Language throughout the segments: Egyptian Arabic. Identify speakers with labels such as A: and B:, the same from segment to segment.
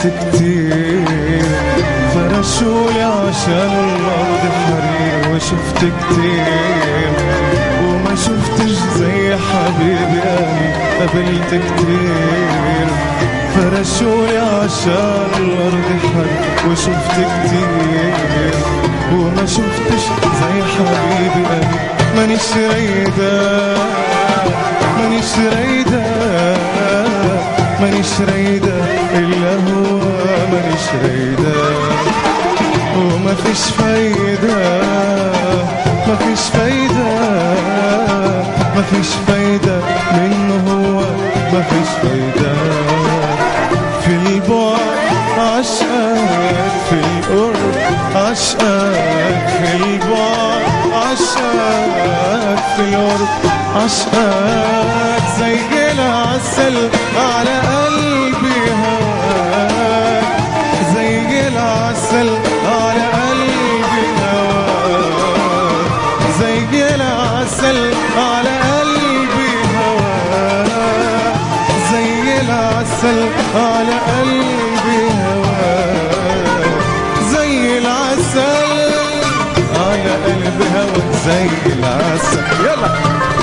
A: قابلت كتير فرشولي عشان الأرض حرير وشفت كتير وما شفتش زي حبيبي أنا قابلت كتير فرشولي عشان الأرض حرير وشفت كتير وما شفتش زي حبيبي أنا مانيش رايدة مانيش رايدة مانيش رايدة إلا هو مانيش رايدة وما فيش فايدة ما فيش فايدة ما فيش فايدة منه هو ما فيش فايدة في البعد عشقك في القرب عشقك في البعد عشقك في القرب عشقك زي العسل على قلبي هواك زي العسل على قلبي هواك زي العسل على قلبي هواك زي العسل على قلبي هواك زي العسل على قلبي هواك زي العسل يلا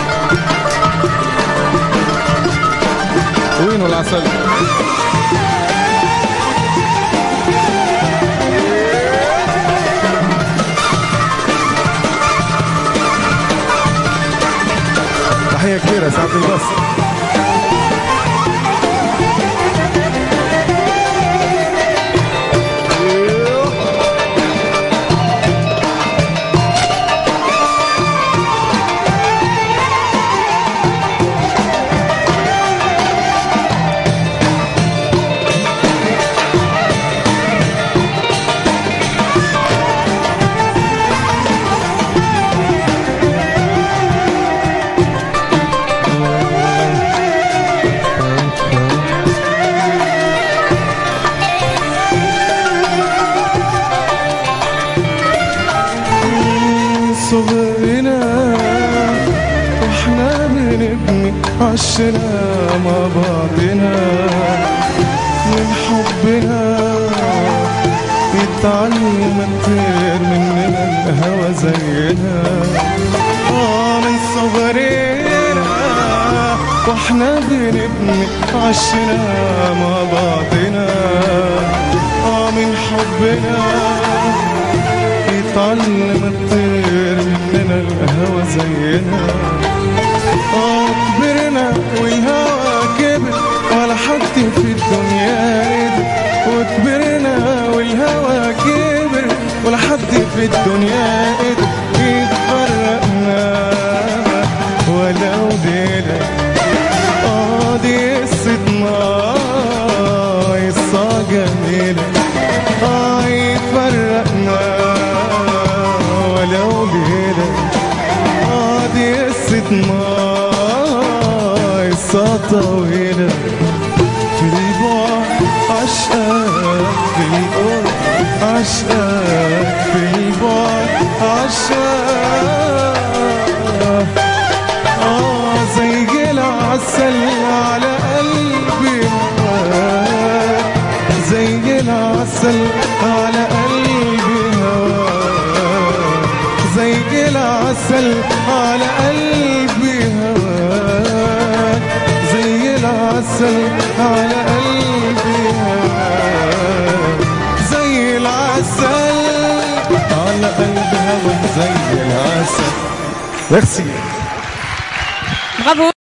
B: وينه العسل تحية كبيرة سعد الباسط
A: من صغرنا واحنا بنبني عشنا مع بعضنا من حبنا يتعلم الطير مننا الهوى زينا آه من صغرنا واحنا بنبني عشنا مع بعضنا آه من حبنا يتعلم الطير مننا الهوى زينا اه كبرنا والهوى كبر ولا حد في الدنيا قدر وكبرنا والهوى كبر ولا حد في الدنيا قدر يتفرقنا ولو ليلة اه دي قصتنا قصة جميلة اه يتفرقنا ولو ليلة اه دي قصتنا قصة طويلة في البعد عشقك في القرب عشقك في البعد عشقك آه زي العسل على قلبي هواك زي العسل على قلبي هواك زي العسل على قلبي هواك زي العسل على قلبي هواك زي العسل على قلبي هواك زي العسل
B: ميرسي
C: Bravo